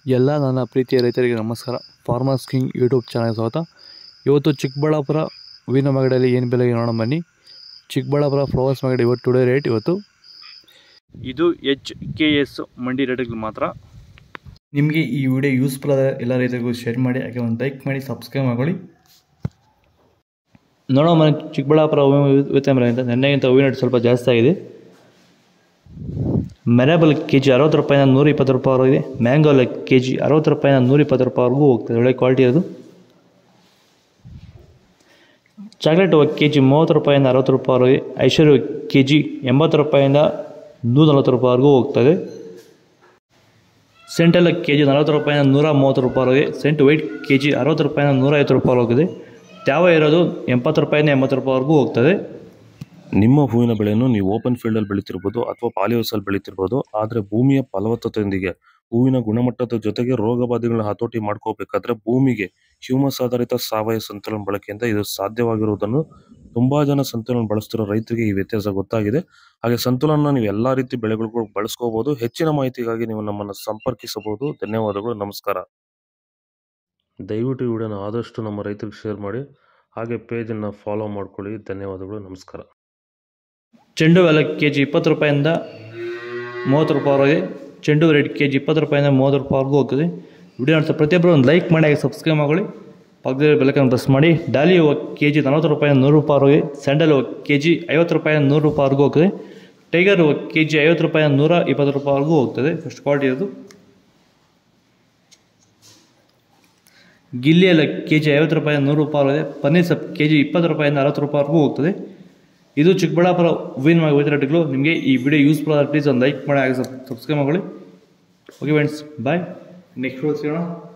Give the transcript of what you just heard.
ಎಲ್ಲ ನನ್ನ ಪ್ರೀತಿಯ ರೈತರಿಗೆ ನಮಸ್ಕಾರ ಫಾರ್ಮರ್ಸ್ ಕಿಂಗ್ ಯೂಟ್ಯೂಬ್ ಚಾನಲ್ ಸ್ವಾಗತ ಇವತ್ತು ಚಿಕ್ಕಬಳ್ಳಾಪುರ ಹೂವಿನ ಮಾಗಡಿಯಲ್ಲಿ ಏನು ಬೆಲೆಗೆ ನೋಡೋಣ ಬನ್ನಿ ಚಿಕ್ಕಬಳ್ಳಾಪುರ ಫ್ಲವರ್ಸ್ ಮಾಗಡಿ ಇವತ್ತು ಟುಡೇ ರೇಟ್ ಇವತ್ತು ಇದು ಎಚ್ ಕೆ ಎಸ್ ಮಂಡಿ ರೇಟ್ಗಳು ಮಾತ್ರ ನಿಮಗೆ ಈ ವಿಡಿಯೋ ಯೂಸ್ಫುಲ್ ಆದ ಎಲ್ಲ ರೈತರಿಗೂ ಶೇರ್ ಮಾಡಿ ಹಾಗೆ ಒಂದು ಲೈಕ್ ಮಾಡಿ ಸಬ್ಸ್ಕ್ರೈಬ್ ಮಾಡ್ಕೊಳ್ಳಿ ನೋಡೋ ಮನೆ ಚಿಕ್ಕಬಳ್ಳಾಪುರ ಹೂವಿನ ಇವತ್ತೇ ಮನೆಗಿಂತ ನೆನ್ನೆಗಿಂತ ಹೂವಿನ ರೇಟ್ ಸ್ವಲ್ಪ ಜಾಸ್ತಿ ಆಗಿದೆ ಮೆರಾಬಲ್ ಕೆ ಜಿ ಅರವತ್ತು ರೂಪಾಯಿನ ನೂರ ಇಪ್ಪತ್ತು ರೂಪಾಯಿವರೆಗೂ ಇದೆ ಮ್ಯಾಂಗೋಲ್ ಕೆ ಜಿ ಅರವತ್ತು ರೂಪಾಯಿನ ನೂರ ಇಪ್ಪತ್ತು ರೂಪಾಯಿವರೆಗೂ ಹೋಗ್ತದೆ ಒಳ್ಳೆ ಕ್ವಾಲಿಟಿ ಇರೋದು ಚಾಕ್ಲೇಟ್ ಕೆ ಜಿ ಮೂವತ್ತು ರೂಪಾಯಿಂದ ಅರವತ್ತು ರೂಪಾಯಿವರೆಗೆ ಐಶ್ವರ್ಯ ಕೆ ಜಿ ಎಂಬತ್ತು ರೂಪಾಯಿಂದ ನೂರ ನಲ್ವತ್ತು ರೂಪಾಯಿವರೆಗೂ ಹೋಗ್ತದೆ ಸೆಂಟೆಲ್ಲ ಕೆ ಜಿ ನಲವತ್ತು ರೂಪಾಯಿಂದ ನೂರ ಮೂವತ್ತು ರೂಪಾಯಿವರೆಗೆ ಸೆಂಟ್ ವೈಟ್ ಕೆ ಜಿ ಅರವತ್ತು ರೂಪಾಯಿಂದ ನೂರ ಐವತ್ತು ರೂಪಾಯಿ ಹೋಗಿದೆ ತ್ಯಾವ ಇರೋದು ಎಂಬತ್ತು ರೂಪಾಯಿಂದ ಎಂಬತ್ತು ರೂಪಾಯಿವರೆಗೂ ಹೋಗ್ತದೆ ನಿಮ್ಮ ಹೂವಿನ ಬೆಳೆಯನ್ನು ನೀವು ಓಪನ್ ಫೀಲ್ಡಲ್ಲಿ ಬೆಳೀತಿರ್ಬೋದು ಅಥವಾ ಪಾಲಿ ಹೌಸಲ್ಲಿ ಬೆಳೀತಿರ್ಬೋದು ಆದರೆ ಭೂಮಿಯ ಫಲವತ್ತತೆಯೊಂದಿಗೆ ಹೂವಿನ ಗುಣಮಟ್ಟದ ಜೊತೆಗೆ ರೋಗ ಬಾಧೆಗಳನ್ನ ಹತೋಟಿ ಮಾಡ್ಕೋಬೇಕಾದ್ರೆ ಭೂಮಿಗೆ ಹ್ಯೂಮಸ್ ಆಧಾರಿತ ಸಾವಯವ ಸಂತುಲನ ಬಳಕೆಯಿಂದ ಇದು ಸಾಧ್ಯವಾಗಿರುವುದನ್ನು ತುಂಬಾ ಜನ ಸಂತುಲನ ಬಳಸ್ತಿರೋ ರೈತರಿಗೆ ಈ ವ್ಯತ್ಯಾಸ ಗೊತ್ತಾಗಿದೆ ಹಾಗೆ ಸಂತುಲನ ನೀವು ಎಲ್ಲಾ ರೀತಿ ಬೆಳೆಗಳಿಗೂ ಬಳಸ್ಕೋಬಹುದು ಹೆಚ್ಚಿನ ಮಾಹಿತಿಗಾಗಿ ನೀವು ನಮ್ಮನ್ನು ಸಂಪರ್ಕಿಸಬಹುದು ಧನ್ಯವಾದಗಳು ನಮಸ್ಕಾರ ದಯವಿಟ್ಟು ಈ ವಿಡಿಯೋನ ಆದಷ್ಟು ನಮ್ಮ ರೈತರಿಗೆ ಶೇರ್ ಮಾಡಿ ಹಾಗೆ ಪೇಜನ್ನು ಫಾಲೋ ಮಾಡ್ಕೊಳ್ಳಿ ಧನ್ಯವಾದಗಳು ನಮಸ್ಕಾರ ಚೆಂಡು ಎಲ್ಲ ಕೆ ಜಿ ಇಪ್ಪತ್ತು ರೂಪಾಯಿಂದ ಮೂವತ್ತು ರೂಪಾಯಿವರೆಗೆ ಚೆಂಡು ರೇಟ್ ಕೆ ಜಿ ಇಪ್ಪತ್ತು ರೂಪಾಯಿಂದ ಮೂವತ್ತು ರೂಪಾಯಿವರೆಗೂ ಹೋಗ್ತದೆ ವಿಡಿಯೋ ನೋಡ್ತಾ ಪ್ರತಿಯೊಬ್ಬರು ಒಂದು ಲೈಕ್ ಮಾಡಿ ಹಾಗೆ ಸಬ್ಸ್ಕ್ರೈಬ್ ಮಾಡ್ಕೊಳ್ಳಿ ಪಕ್ಕದಲ್ಲಿ ಬೆಲಕನ್ನು ಪ್ರೆಸ್ ಮಾಡಿ ಡಾಲಿ ಕೆ ಜಿ ನಲವತ್ತು ರೂಪಾಯಿಂದ ನೂರು ರೂಪಾಯಿವರೆಗೆ ಸ್ಯಾಂಡಲ್ ಕೆ ಜಿ ಐವತ್ತು ರೂಪಾಯಿಂದ ನೂರು ರೂಪಾಯಿವರೆಗೂ ಹೋಗ್ತದೆ ಟೈಗರ್ ಕೆ ಜಿ ಐವತ್ತು ರೂಪಾಯಿಂದ ನೂರ ಇಪ್ಪತ್ತು ರೂಪಾಯಿವರೆಗೂ ಹೋಗ್ತದೆ ಫಸ್ಟ್ ಕ್ವಾಲಿಟಿ ಇರೋದು ಗಿಲ್ಲಿ ಎಲ್ಲ ಕೆ ಜಿ ಐವತ್ತು ರೂಪಾಯಿಂದ ನೂರು ರೂಪಾಯಿವರೆಗೆ ಪನ್ನೀರ್ ಸೊಪ್ಪು ಕೆ ಜಿ ಇಪ್ಪತ್ತು ರೂಪಾಯಿಂದ ಅರವತ್ತು ರೂಪಾಯಿವರೆಗೂ ಹೋಗ್ತದೆ ಇದು ಚಿಕ್ಕಬಳ್ಳಾಪುರ ಹೂವಿನ ಮಾಗಿ ರೇಟ್ಗಳು ನಿಮಗೆ ಈ ವಿಡಿಯೋ ಯೂಸ್ಫುಲ್ ಆದರೆ ಪ್ಲೀಸ್ ಒಂದು ಲೈಕ್ ಮಾಡಿ ಹಾಗೆ ಸಬ್ಸ್ಕ್ರೈಬ್ ಮಾಡ್ಕೊಳ್ಳಿ ಓಕೆ ಫ್ರೆಂಡ್ಸ್ ಬಾಯ್ ನೆಕ್ಸ್ಟ್ ಸಿಗೋಣ